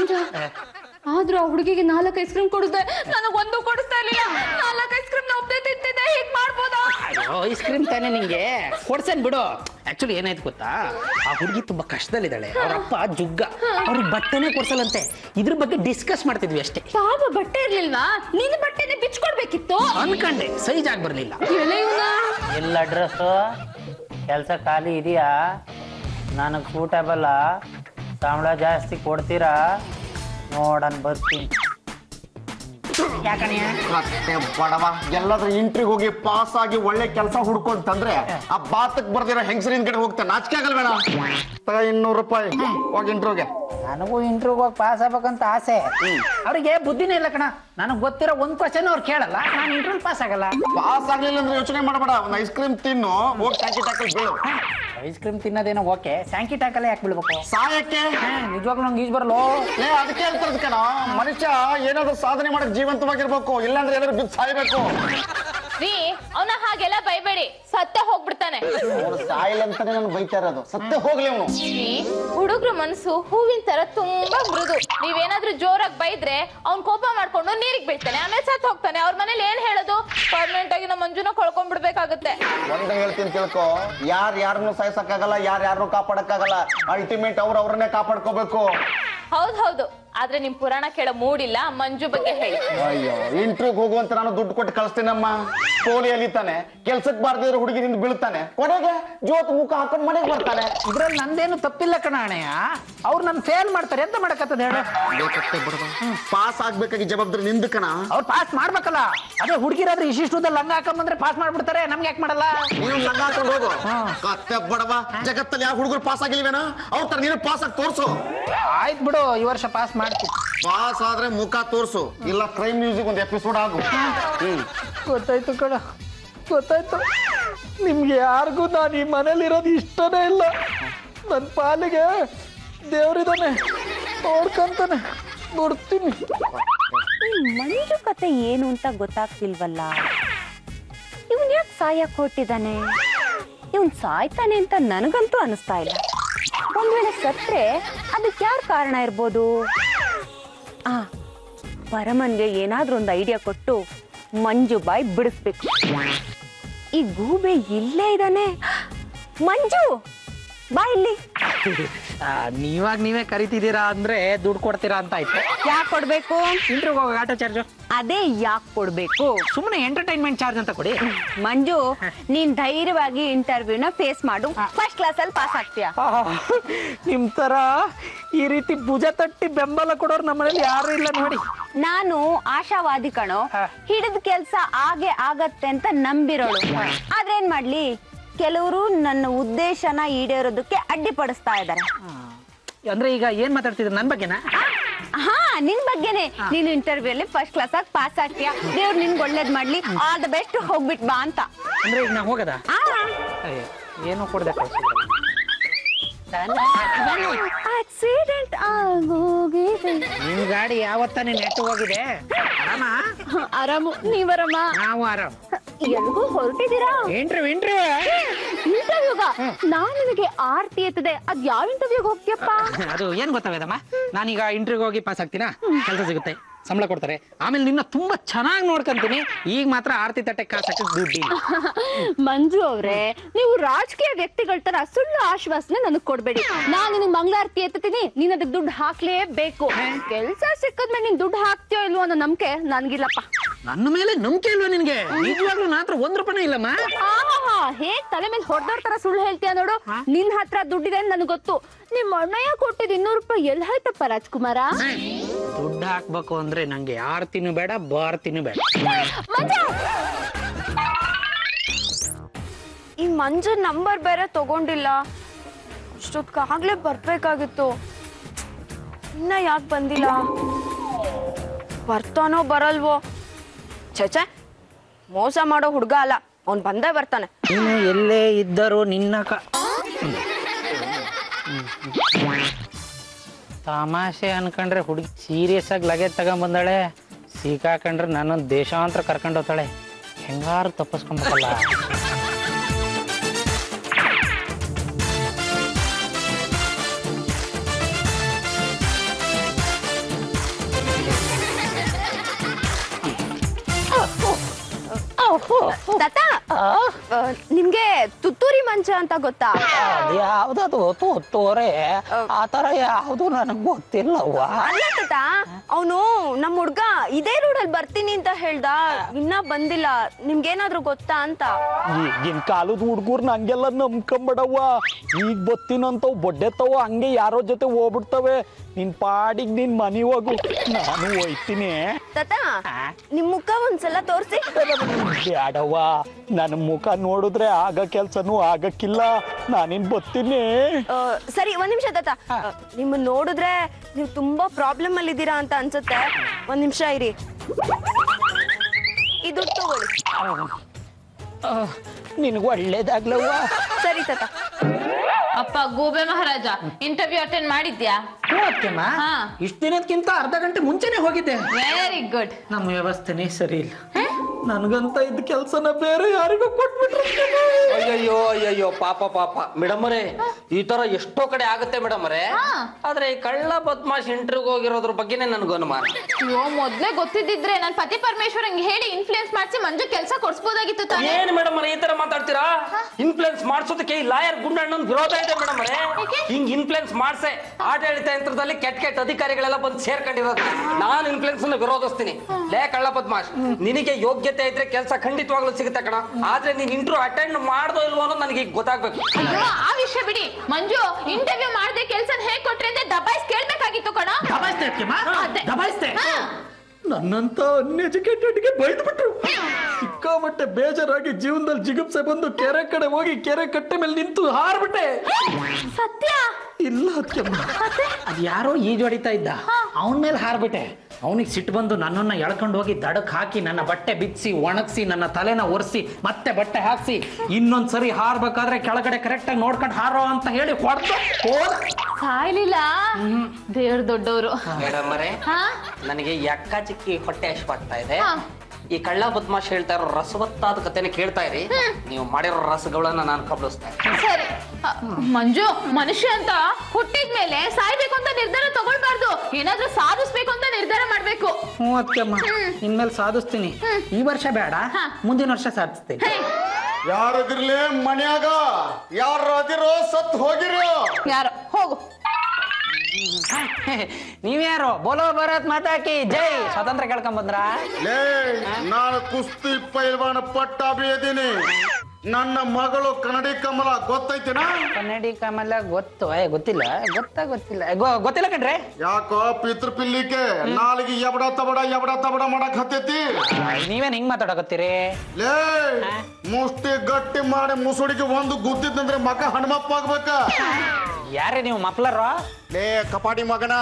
ಆದ್ರೂ ಆ ಹುಡುಗಿಗೆ ನಾಲ್ಕು ಐಸ್ ಕ್ರೀಮ್ ಕೊಡುತ್ತೆ ನನಗ್ ಒಂದು ಕೊಡಿಸ್ತಾ ಇರ್ಲಿಲ್ಲ ನಾಲ್ಕು ಐಸ್ ಕ್ರೀಮ್ ಒಬ್ಬನೇ ತಿಂತಿದ್ದೆ ಹೀಗ್ ಮಾಡ್ಬೋದಾ ಅಯ್ಯೋ ಐಸ್ ಕ್ರೀಮ್ ತಾನೇ ನಿಂಗೆ ಕೊಡ್ಸೇನ್ ಬಿಡು ಆಕ್ಚುಲಿ ಏನಾಯ್ತು ಗೊತ್ತಾ ಆ ಹುಡುಗಿ ತುಂಬಾ ಕಷ್ಟದಲ್ಲಿದ್ದಾಳೆ ಅವ್ರ ಅಪ್ಪ ಜುಗ್ಗ ಅವ್ರಿಗೆ ಬಟ್ಟೆನೇ ಕೊಡ್ಸಲ್ಲಂತೆ ಇದ್ರ ಬಗ್ಗೆ ಡಿಸ್ಕಸ್ ಮಾಡ್ತಿದ್ವಿ ಅಷ್ಟೇ ಪಾಪ ಬಟ್ಟೆ ಇರ್ಲಿಲ್ವಾ ನಿನ್ ಬಟ್ಟೆನೆ ಬಿಚ್ಕೊಡ್ಬೇಕಿತ್ತು ಅನ್ಕಂಡೆ ಸೈಜ್ ಆಗಿ ಬರ್ಲಿಲ್ಲ ಎಲೆ ಇವ್ನ ಎಲ್ಲ ಅಡ್ರೆಸ್ಸು ಕೆಲಸ ಖಾಲಿ ಇದೆಯಾ ನನಗೆ ಸೂಟಬಲ್ಲ ಸಂಬಳ ಜಾಸ್ತಿ ಕೊಡ್ತೀರಾ ನೋಡನ್ ಬರ್ತೀನಿ ಮತ್ತೆ ಬಡವ ಎಲ್ಲಾದ್ರೂ ಇಂಟ್ರಿಗೆ ಹೋಗಿ ಪಾಸ್ ಆಗಿ ಒಳ್ಳೆ ಕೆಲಸ ಹುಡ್ಕೊಂತಂದ್ರೆ ಆ ಬಾತಕ್ ಬರ್ದಿರೋ ಹೆಂಗಸರಿನ ಕಡೆ ಹೋಗ್ತಾನೆ ನಾಚಿಕೆ ಆಗಲ್ ಬೇಡ ತಗ ಇನ್ನೂರು ರೂಪಾಯಿ ಹೋಗಿ ಇಂಟ್ರಿಗೆ ನನಗೂ ಇಂಟ್ರ್ಯೂಗೆ ಹೋಗಿ ಪಾಸ್ ಆಗ್ಬೇಕಂತ ಆಸೆ ಅವ್ರಿಗೆ ಬುದ್ಧಿನೇ ಇಲ್ಲ ಕಣ ನನಗೆ ಗೊತ್ತಿರೋ ಒಂದ್ ಕ್ವಶನ್ ಅವ್ರು ಕೇಳಲ್ಲ ನಾನು ಇಂಟರ್ವ್ಯೂ ಪಾಸ್ ಆಗಲ್ಲ ಪಾಸ್ ಆಗ್ಲಿಲ್ಲ ಅಂದ್ರೆ ಯೋಚನೆ ಮಾಡಬೇಡ ಒಂದು ಐಸ್ ಕ್ರೀಮ್ ತಿನ್ನು ಹೋಗಿ ಟ್ಯಾಂಕಿ ಟಾಕಲ್ ಬೀಳು ಐಸ್ ಕ್ರೀಮ್ ತಿನ್ನೋದೇನೋ ಓಕೆ ಸ್ಯಾಂಕಿ ಟಾಕಲ್ಲೇ ಯಾಕೆ ಬೀಳ್ಬೇಕು ಸಾಯಕ್ಕೆ ನಿಜವಾಗ್ಲೂ ನಂಗೆ ಈಜ್ ಬರಲ್ಲ ಏ ಅದಕ್ಕೆ ಹೇಳ್ತಾರದ್ ಕಣ ಮನುಷ್ಯ ಏನಾದ್ರು ಸಾಧನೆ ಮಾಡಕ್ ಜೀವಂತವಾಗಿರ್ಬೇಕು ಇಲ್ಲಾಂದ್ರೆ ಏನಾದ್ರು ಬಿದ್ದು ಸಾಯ್ಬೇಕು ರೀ ಅವನ ಹಾಗೆಲ್ಲ ಬೈಬೇಡಿ ಸತ್ತ ಹೋಗ್ಬಿಡ್ತಾನೆ ಅವ್ನು ಸಾಯಿಲ್ಲ ಅಂತಾನೆ ನಾನು ಬೈತಾ ಇರೋದು ಸತ್ತೆ ಹೋಗ್ಲಿ ಅವನು ರೀ ಹುಡುಗ್ರ ಮನಸ್ಸು ಹೂವಿನ ತರ ತುಂಬಾ ಮೃದು ನೀವೇನಾದ್ರೂ ಜೋರಾಗಿ ಬೈದ್ರೆ ಅವ್ನ್ ಕೋಪ ಮಾಡ್ಕೊಂಡು ನೀರಿಗೆ ಬೀಳ್ತಾನೆ ಆಮೇಲೆ ಸತ್ ಹೋಗ್ತಾನೆ ಅವ್ರ ಮನೇಲಿ ಏನ್ ಹೇಳೋದು ಪರ್ಮನೆಂಟ್ ಆಗಿ ನಮ್ಮ ಮಂಜುನ ಕಳ್ಕೊಂಡ್ಬಿಡ್ಬೇಕಾಗತ್ತೆ ಒಂದ ಹೇಳ್ತೀನಿ ತಿಳ್ಕೊ ಯಾರ್ ಯಾರನ್ನು ಸಾಯ್ಸಕ್ಕಾಗಲ್ಲ ಯಾರ್ ಯಾರನ್ನು ಕಾಪಾಡಕ್ಕಾಗಲ್ಲ ಅಲ್ಟಿಮೇಟ್ ಅವ್ರ ಅವ್ರನ್ನೇ ಕಾಪಾಡ್ಕೋಬೇಕು ಹೌದ್ ಹೌದು ಆದ್ರೆ ನಿಮ್ ಪುರಾಣ ಕೇಳೋ ಮೂಡಿಲ್ಲ ಮಂಜು ಬಗ್ಗೆ ಹೇಳಿ ಅಯ್ಯೋ ಇಂಟ್ರಿಗೆ ಹೋಗುವಂತ ನಾನು ದುಡ್ಡು ಕೊಟ್ಟು ಕಳಿಸ್ತೀನಮ್ಮ ಪೋಲಿ ಅಲಿತಾನೆ ಕೆಲ್ಸಕ್ಕೆ ಬಾರ್ದಿರೋ ಹುಡುಗಿರಿಂದ ಬೀಳ್ತಾನೆ ಕೊನೆಗೆ ಜೋತ್ ಮುಖ ಹಾಕೊಂಡ್ ಮನೆಗೆ ಬರ್ತಾನೆ ಇದ್ರಲ್ಲಿ ನಂದೇನು ತಪ್ಪಿಲ್ಲ ಕಣ ಅಣ್ಣಯ್ಯ ಅವ್ರು ನನ್ ಫೇಲ್ ಮಾಡ್ತಾರೆ ಎಂತ ಮಾಡಕತ್ತದ ಹೇಳು ಪಾಸ್ ಆಗ್ಬೇಕಾಗಿ ಜವಾಬ್ದಾರಿ ನಿಂದು ಕಣ ಅವ್ರು ಪಾಸ್ ಮಾಡ್ಬೇಕಲ್ಲ ಅದೇ ಹುಡುಗಿರಾದ್ರೆ ಇಷ್ಟಿಷ್ಟುದ ಲಂಗ ಹಾಕೊಂಬಂದ್ರೆ ಪಾಸ್ ಮಾಡ್ಬಿಡ್ತಾರೆ ನಮ್ಗೆ ಯಾಕೆ ಮಾಡಲ್ಲ ನೀನು ಲಂಗ ಹಾಕೊಂಡು ಹೋಗು ಕತ್ತೆ ಬಡವ ಜಗತ್ತಲ್ಲಿ ಯಾವ ಹುಡುಗರು ಪಾಸ್ ಆಗಿಲ್ವೇನ ಅವ್ರ ತರ ನೀನು ಪಾಸ್ ಆಗಿ ತೋರ್ಸು ಆಯ್ತು ಬಿಡು ಈ ವರ್ಷ ಪಾಸ್ ಮಾಡ್ತೀನಿ ಪಾಸ್ ಆದ್ರೆ ಮುಖ ತೋರ್ಸು ಇಲ್ಲ ಕ್ರೈಮ್ ಮ್ಯೂಸಿಕ್ ಒಂದು ಎಪಿಸೋಡ್ ಆಗು ಹ್ಮ್ ಗೊತ್ತಾಯ್ತು ಕಣ ಗೊತ್ತಾಯ್ತು ನಿಮ್ಗೆ ಯಾರಿಗೂ ನಾನು ಈ ಮನೇಲಿರೋದು ಇಷ್ಟನೇ ಇಲ್ಲ ನನ್ನ ಪಾಲಿಗೆ ದೇವ್ರಿದಾನೆ ನೋಡ್ಕಂತಾನೆ ನೋಡ್ತೀನಿ ಈ ಮಂಜು ಕತೆ ಏನು ಅಂತ ಗೊತ್ತಾಗ್ತಿಲ್ವಲ್ಲ ಇವನ್ ಯಾಕೆ ಸಾಯಕ್ ಹೊಟ್ಟಿದ್ದಾನೆ ಇವನ್ ಸಾಯ್ತಾನೆ ಅಂತ ನನಗಂತೂ ಅನಿಸ್ತಾ ಇಲ್ಲ ಒಂದ್ ವೇಳೆ ಸತ್ರೆ ಅದಕ್ಕೆ ಯಾರು ಕಾರಣ ಇರ್ಬೋದು ಆ ಪರಮನ್ಗೆ ಏನಾದ್ರೂ ಒಂದು ಐಡಿಯಾ ಕೊಟ್ಟು ಮಂಜು ಬಾಯ್ ಬಿಡಿಸ್ಬೇಕು ಈ ಗೂಬೆ ಇಲ್ಲೇ ಇದ್ದಾನೆ ಮಂಜು ಬಾ ಇಲ್ಲಿ ಆ, ನೀವಾಗ ನೀವೇ ಕರಿತಿದ್ದೀರಾ ಅಂದ್ರೆ ದುಡ್ಡು ಕೊಡ್ತೀರಾ ಅಂತ ಆಯ್ತು ಯಾಕೆ ಕೊಡ್ಬೇಕು ಇಂಟ್ರಿಗೆ ಹೋಗೋ ಆಟೋ ಚಾರ್ಜು ಅದೇ ಯಾಕೆ ಕೊಡ್ಬೇಕು ಸುಮ್ಮನೆ ಎಂಟರ್ಟೈನ್ಮೆಂಟ್ ಚಾರ್ಜ್ ಅಂತ ಕೊಡಿ ಮಂಜು ನೀನ್ ಧೈರ್ಯವಾಗಿ ಇಂಟರ್ವ್ಯೂನ ಫೇಸ್ ಮಾಡು ಫಸ್ಟ್ ಕ್ಲಾಸ್ ಅಲ್ಲಿ ಪಾಸ್ ಆಗ್ತೀಯ ಆಹಾ, ನಿಮ್ ತರ ಈ ರೀತಿ ಭುಜ ತಟ್ಟಿ ಬೆಂಬಲ ಕೊಡೋರು ನಮ್ಮನೇಲಿ ಯಾರು ಇಲ್ಲ ನೋಡಿ ನಾನು ಆಶಾವಾದಿ ಕಣೋ ಹಾ. ಹಿಡಿದ ಕೆಲ್ಸ ಹಾಗೆ ಆಗತ್ತೆ ಅಂತ ನಂಬಿರೋಳು ಆದ್ರೆ ಏನ್ ಮಾಡ್ಲಿ ಕೆಲವರು ನನ್ನ ಉದ್ದೇಶನ ಈಡೇರೋದಕ್ಕೆ ಅಡ್ಡಿಪಡಿಸ್ತಾ ಇದ್ದಾರೆ ಅಂದ್ರೆ ಈಗ ಏನ್ ಮಾತಾಡ್ತಿದ್ರು ನನ್ ಬಗ್ಗೆನಾ ಹಾ ನಿನ್ ಬಗ್ಗೆನೆ ನೀನು ಇಂಟರ್ವ್ಯೂ ಅಲ್ಲಿ ಫಸ್ಟ್ ಕ್ಲಾಸ್ ಆಗಿ ಪಾಸ್ ಆಗ್ತೀಯ ದೇವ್ರು ನಿನ್ಗೆ ಒಳ್ಳೇದ್ ಮಾಡ್ಲಿ ಆಲ್ ದ ಬೆಸ್ಟ್ ಹೋಗ್ಬಿಟ್ ಬಾ ಅಂತ ಅಂದ್ರೆ ಈಗ ನಾ ಹೋಗದ ಆ, ಏನು ಕೊಡ್ದೆ ಆಕ್ಸಿಡೆಂಟ್ ಆಗೋಗಿದೆ ನಿಮ್ ಗಾಡಿ ಯಾವತ್ತಾನೆ ನೆಟ್ಟು ಹೋಗಿದೆ ಆರಾಮ ಆರಾಮು ನೀವರಮ್ಮ ನಾವು ಆರಾಮ್ ಎಲ್ಗೂ ಹೊರಟಿದ್ದೀರಾ ಇಂಟ್ರ್ಯೂ ಇಂಟ್ರ್ಯೂ ಇಂಟರ್ವ್ಯೂಗ ನಾನ್ ನಿನಗೆ ಆರ್ತಿ ಎತ್ತದೆ ಅದ್ ಯಾವ ಇಂಟರ್ವ್ಯೂಗೆ ಹೋಗ್ತೀಯಪ್ಪ ಅದು ಏನ್ ಗೊತ್ತಾವೇದಮ್ಮ ನಾನೀಗ ಇಂಟರ್ವ್ಯೂಗೆ ಹೋಗಿ ಪಾಸ್ ಆಗ್ತೀನಾ ಕೆಲಸ ಸಿಗುತ್ತೆ ಸಂಬಳ ಕೊಡ್ತಾರೆ ಆಮೇಲೆ ನಿನ್ನ ತುಂಬಾ ಚೆನ್ನಾಗಿ ನೋಡ್ಕೊಂತೀನಿ ಈಗ ಮಾತ್ರ ಆರ್ತಿ ತಟ್ಟೆ ಕಾಸಕ್ಕೆ ದುಡ್ಡಿಲ್ಲ ಮಂಜು ಅವ್ರೆ ನೀವು ರಾಜಕೀಯ ವ್ಯಕ್ತಿಗಳ ತರ ಸುಳ್ಳು ಆಶ್ವಾಸನೆ ನನಗ್ ಕೊಡ್ಬೇಡಿ ನಾನ್ ನಿನಗ್ ಮಂಗಳಾರತಿ ಎತ್ತೀನಿ ನೀನ್ ಅದಕ್ಕೆ ದುಡ್ಡು ಹಾಕ್ಲೇಬೇಕು ಕೆಲ್ಸ ಸಿಕ್ಕದ್ಮೇಲೆ ನೀನ್ ದುಡ್ಡು ಹಾಕ್ತೀಯೋ ಇಲ್ವೋ ಅನ್ನೋ ನಂಬಿಕೆ ನನ್ಗಿಲ್ಲಪ್ಪ ನನ್ನ ಮೇಲೆ ನಂಬಿಕೆ ಇಲ್ವಾ ನಿನ್ಗೆ ನಿಜವಾಗ್ಲೂ ನನ್ನ ಹತ್ರ ಒಂದ್ ರೂಪಾಯಿ ಇಲ್ಲಮ್ಮ ಆಹಾ ಹೇಗ್ ತಲೆ ಮೇಲೆ ಹೊಡೆದೋರ್ ತರ ಸುಳ್ಳು ಹೇಳ್ತೀಯ ನೋಡು ನಿನ್ ಹತ್ರ ದುಡ್ಡಿದೆ ಅಂತ ನನ್ಗ್ ಗೊತ್ತು ನಿಮ್ ಅಣ್ಣಯ್ಯ ಕೊಟ್ಟಿದ್ ಇನ್ನೂರು ರೂಪಾಯಿ ಎಲ್ ಹೋಯ್ತಪ್ಪ ರಾಜ್ಕುಮಾರ ದುಡ್ಡು ಹಾಕ್ಬೇಕು ಅಂದ್ರೆ ನಂಗೆ ಆರ್ತಿನೂ ಬೇಡ ಬಾರ್ತಿನೂ ಬೇಡ ಈ ಮಂಜು ನಂಬರ್ ಬೇರೆ ತಗೊಂಡಿಲ್ಲ ಅಷ್ಟೊತ್ಕಾಗ್ಲೇ ಬರ್ಬೇಕಾಗಿತ್ತು ಇನ್ನ ಯಾಕೆ ಬಂದಿಲ್ಲ ಬರ್ತಾನೋ ಬರಲ್ವೋ ಛೆ ಮೋಸ ಮಾಡೋ ಹುಡ್ಗ ಅಲ್ಲ ಅವ್ನ್ ಬಂದೇ ಬರ್ತಾನೆ ನೀನು ಎಲ್ಲೇ ಇದ್ದರೂ ನಿನ್ನ ಕ ತಮಾಷೆ ಅನ್ಕೊಂಡ್ರೆ ಹುಡುಗಿ ಸೀರಿಯಸ್ ಆಗಿ ಲಗೇಜ್ ತಗೊಂಬಂದಾಳೆ ಸಿಕ್ಕಾಕೊಂಡ್ರೆ ನನ್ನೊಂದು ದೇಶಾಂತರ ಕರ್ಕೊಂಡು ಹೋಗ್ತಾಳೆ ಹೆಂಗಾರು ತಪ್ಪಿಸ್ಕೊಂಬೇಕಲ್ಲ ತಾತ ಆ, ನಿಮ್ಗೆ ತುತ್ತೂರಿ ಮಂಚ ಅಂತ ಗೊತ್ತಾ ಯಾವ್ದದು ತೋರೆ ಆ ತರ ಯಾವ್ದು ನನಗೆ ಗೊತ್ತಿಲ್ಲವ್ವ ಅಲ್ಲ ತಾತ ಅವನು ನಮ್ಮ ಹುಡ್ಗ ಇದೇ ರೂಡಲ್ಲಿ ಬರ್ತೀನಿ ಅಂತ ಹೇಳ್ದ ಇನ್ನ ಬಂದಿಲ್ಲ ನಿಮ್ಗೇನಾದ್ರೂ ಗೊತ್ತಾ ಅಂತ ಈಗಿನ ಕಾಲದ ಹುಡ್ಗರ್ನ ಹಂಗೆಲ್ಲ ನಂಬ್ಕೊಂಬಿಡವ್ವ ಈಗ ಬತ್ತಿನಂತವ್ ಬೊಡ್ಡೆತ್ತವ ಹಂಗೆ ಯಾರೋ ಜೊತೆ ಹೋಗ್ಬಿಡ್ತವೆ ನಿನ್ ಪಾಡಿಗ್ ನಿನ್ ಮನಿ ಹೋಗು ನಾನು ಹೋಯ್ತೀನಿ ತಾತ ನಿಮ್ ಮುಖ ಒಂದ್ಸಲ ತೋರ್ಸಿ ಬ್ಯಾಡವ್ವ ನನ್ನ ಮುಖ ನೋಡಿದ್ರೆ ಆಗ ಕೆಲ್ಸನೂ ಆಗಕ್ಕಿಲ್ಲ ನಾನಿನ್ ಬತ್ತೀನಿ ಆ, ಸರಿ ಒಂದ್ ನಿಮಿಷ ತಾತ ನಿಮ್ಮ ನೋಡಿದ್ರೆ ನೀವು ತುಂಬಾ ಪ್ರಾಬ್ಲಮ್ ಅಲ್ಲಿ ಇದ್ದೀರಾ ಅಂತ ಅನ್ಸುತ್ತೆ ಒಂದ್ ನಿಮಿಷ ಇರಿ ಇದು ತಗೊಳ್ಳಿ ನಿನ್ಗೆ ಒಳ್ಳೇದಾಗ್ಲವ್ವ ಸರಿ ತಾತ ಅಪ್ಪ ಗೋಬೆ ಮಹಾರಾಜ ಇಂಟರ್ವ್ಯೂ ಅಟೆಂಡ್ ಮಾಡಿದ್ಯಾ ಹಾ. ಇಷ್ಟು ದಿನಕ್ಕಿಂತ ಅರ್ಧ ಗಂಟೆ ಮುಂಚೆನೆ ಹೋಗಿದ್ದೆ ವೆರಿ ಗುಡ್ ನಮ್ಮ ವ್ಯವಸ್ಥೆನೇ ಸರಿ ಇಲ್ಲ ನನ್ಗಂತ ಇದ್ದ ಕೆಲ್ಸನ ಬೇರೆ ಯಾರಿಗೂ ಕೊಟ್ಬಿಟ್ರು ಅಯ್ಯಯ್ಯೋ ಅಯ್ಯಯ್ಯೋ ಪಾಪ ಪಾಪ ಮೇಡಮ್ ಅವರೇ ಈ ತರ ಎಷ್ಟೋ ಕಡೆ ಆಗುತ್ತೆ ಮೇಡಮ್ ಅವರೇ ಆದ್ರೆ ಈ ಕಳ್ಳ ಬದ್ಮಾಶ್ ಇಂಟರ್ವ್ಯೂ ಹೋಗಿರೋದ್ರ ಬಗ್ಗೆನೇ ನನ್ಗೆ ಅನುಮಾನ ಅಯ್ಯೋ ಮೊದ್ಲೇ ಗೊತ್ತಿದ್ದಿದ್ರೆ ನನ್ ಪತಿ ಪರಮೇಶ್ವರ್ ಹಂಗೆ ಹೇಳಿ ಇನ್ಫ್ಲೂಯೆನ್ಸ್ ಮಾಡಿಸಿ ಮಂಜು ಕೆಲಸ ಕೊಡ್ಸ್ಬೋದಾಗಿತ್ತು ತಾನೇ ಏನ್ ಮೇಡಮ್ ಅವರೇ ಈ ತರ ಮಾತಾಡ್ತೀರಾ ಇನ್ಫ್ಲುಯೆನ್ಸ್ ಮಾಡ್ಸೋದಕ್ಕೆ ಈ ಲಾಯರ್ ಗುಂಡಣ್ಣನ್ ವಿರೋಧ ಇದೆ ಮೇಡಮ್ ಅವರೇ ಹಿಂಗ್ ಇನ್ಫ್ಲುಯೆನ್ಸ್ ಮಾಡ್ಸೆ ಆಡಳಿತ ಯಂತ್ರದಲ್ಲಿ ಕೆಟ್ಟ ಕೆಟ್ಟ ಅಧಿಕಾರಿಗಳೆಲ್ಲ ಬಂದು ಸೇರ್ಕೊಂಡಿರೋದು ನಾನು ಇನ್ಫ್ಲುಯೆನ್ಸ್ ಅನ್ನು ವಿರೋಧಿಸ್ತೀನಿ ಲೇ ಕಳ್ಳ ಬದ್ಮಾಶ್ ನಿನಗೆ ಯೋಗ್ಯತೆ ಇದ್ರೆ ಕೆಲಸ ಖಂಡಿತವಾಗ್ಲೂ ಸಿಗುತ್ತೆ ಕಣ ಆದ್ರೆ ನೀನ್ ಇಂಟರ್ವ್ಯೂ ಅಟೆಂಡ್ ಮಾಡ್ದೋ ಇಲ್ವೋ ಅನ್ನೋದು ನನಗೆ ಈಗ ಗೊತ್ತಾಗ್ಬೇಕು ಅಯ್ಯೋ ಆ ವಿಷಯ ಬಿಡಿ ಮಂಜು ಇಂಟರ್ವ್ಯೂ ಮಾಡದೆ ಕೆಲ್ಸನ ಹೇಗ್ ಕೊಟ್ರಿ ಅಂತ ದಬಾಯಿಸ್ ಕೇಳ್ಬೇಕಾಗಿತ್ತು ಕಣ ದಬಾಯಿಸ್ತೆ ಅದ್ಕೆಮ್ಮ? ಅದೇ. ದಬಾಯಿಸ್ತೆ ಹಾ. ನನ್ನಂತ ಅನ್ಎಜುಕೇಟೆಡ್ಗೆ ಬೈದು ಬಿಟ್ರು ಸಿಕ್ಕಾಬಟ್ಟೆ ಬೇಜಾರಾಗಿ ಜೀವನದಲ್ಲಿ ಜಿಗುಪ್ಸೆ ಬಂದು ಕೆರೆ ಕಡೆ ಹೋಗಿ ಕೆರೆ ಕಟ್ಟೆ ಮೇಲೆ ನಿಂತು ಹಾರ್ಬಿಟ್ಟೆ ಸತ್ಯ ಇಲ್ಲ ಅತ್ಯಮ್ಮ ಅದ್ ಯಾರೋ ಈಜು ಹೊಡಿತಾ ಇದ್ದ ಅವನ ಮೇಲೆ ಹಾರ್ಬಿಟ್ಟೆ ಅವನಿಗೆ ಸಿಟ್ಟು ಬಂದು ನನ್ನನ್ನ ಎಳ್ಕೊಂಡು ಹೋಗಿ ದಡಕ್ ಹಾಕಿ ನನ್ನ ಬಟ್ಟೆ ಬಿಚ್ಚಿ ಒಣಗಿಸಿ ನನ್ನ ತಲೆನ ಒರೆಸಿ ಮತ್ತೆ ಬಟ್ಟೆ ಹಾಕ್ಸಿ ಇನ್ನೊಂದ್ ಸರಿ ಹಾರ್ಬೇಕಾದ್ರೆ ಕೆಳಗಡೆ ಕರೆಕ್ಟ್ ಆಗಿ ನೋಡ್ಕೊಂಡು ಹಾರೋ ಅಂತ ಹೇಳಿ ಹೊಡೆದು ಹೋದ ಸಾಯ್ಲಿಲ್ಲ ದೇವ್ರ ದೊಡ್ಡವರು ಮೇಡಮ್ ಅವರೇ ಹಾ ನನಗೆ ಯಕ್ಕ ಚಿಕ್ಕಿ ಹೊಟ್ಟೆ ಹಶ್ವಾಗ್ತಾ ಇದೆ ಹಾ. ಈ ಕಳ್ಳ ಬದ್ಮಾಶ್ ಹೇಳ್ತಾ ಇರೋ ರಸವತ್ತಾದ ಕಥೆನ ಕೇಳ್ತಾ ಇರಿ ನೀವು ಮಾಡಿರೋ ರಸಗಳನ್ನ ನಾನು ಕಬಳಿಸ್ತಾ ಇದ್ದೀನಿ. ಸರಿ ಅ, ಮಂಜು ಮನುಷ್ಯ ಅಂತ ಹುಟ್ಟಿದ್ಮೇಲೆ ಸಾಯ್ಬೇಕು ಅಂತ ನಿರ್ಧಾರ ತಗೊಳ್ಬಾರ್ದು ಏನಾದ್ರೂ ಸಾಧಿಸ್ಬೇಕು ಅಂತ ನಿರ್ಧಾರ ಮಾಡ್ಬೇಕು ಹ್ಞೂ ಅದಕ್ಕೆಮ್ಮ ಇನ್ಮೇಲೆ ಸಾಧಿಸ್ತೀನಿ ಈ ವರ್ಷ ಬೇಡ ಹಾ. ಮುಂದಿನ ವರ್ಷ ಸಾಧಿಸ್ತೀನಿ ಹೇ, ಯಾರದಿರ್ಲಿ ಮನ್ಯಾಗ ಯಾರ ಅದಿರೋ ಸತ್ ಹೋಗಿರೋ ಯಾರು ಹೋಗು ನೀವ್ಯಾರು ಬೋಲೋ ಭರತ್ ಮಾತಾಕಿ ಜೈ ಸ್ವಾತಂತ್ರ್ಯ ಕೇಳ್ಕೊಂಡ್ ಬಂದ್ರ ಲೇ ನಾನು ಕುಸ್ತಿ ಪೈಲ್ವಾನ ಪಟ್ಟಾಭಿ ಇದೀನಿ ನನ್ನ ಮಗಳು ಕನ್ನಡಿ ಕಮಲ ಗೊತ್ತೈತಿನ ಕನ್ನಡಿ ಕಮಲ ಗೊತ್ತು ಏ ಗೊತ್ತಿಲ್ಲ ಗೊತ್ತಾ ಗೊತ್ತಿಲ್ಲ ಏ, ಗೊ- ಗೊತ್ತಿಲ್ಲ ಕಣ್ರೆ ಯಾಕೋ ಪಿತೃ ಪಿಲ್ಲಿಕೆ ನಾಲಿಗೆ ಎಬಡ ತಬಡ ಎಬಡ ತಬಡ ಮಾಡಕ್ ಹತ್ತೈತಿ ನೀವೇನ್ ಹಿಂಗ್ ಮಾತಾಡಕತ್ತೀರಿ ಲೇ ಮುಷ್ಟಿ ಗಟ್ಟಿ ಮಾಡಿ ಮುಸುಡಿಗೆ ಒಂದು ಗುದ್ದಿದ್ನಂದ್ರೆ ಮಗ ಹನುಮಪ್ಪ ಆಗ್ಬೇಕ ಯಾರೇ ನೀವು ಮಪ್ಲರ ಲೇ ಕಪಾಟಿ ಮಗನ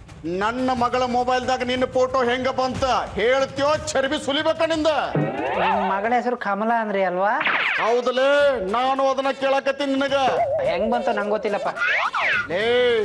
ನನ್ನ ಮಗಳ ಮೊಬೈಲ್ದಾಗ ನಿನ್ನ ಫೋಟೋ ಹೆಂಗ ಬಂತ ಹೇಳ್ತೀಯೋ ಚರ್ಬಿ ಸುಲಿಬೇಕ ನಿಂದ ನಿಮ್ ಮಗಳ ಹೆಸರು ಕಮಲ ಅಂದ್ರಿ ಅಲ್ವಾ ಹೌದಲೇ ನಾನು ಅದನ್ನ ಕೇಳಕತ್ತೀನಿ ನಿನಗ ಹೆಂಗ್ ಬಂತು ನಂಗೆ ಗೊತ್ತಿಲ್ಲಪ್ಪ ಲೇ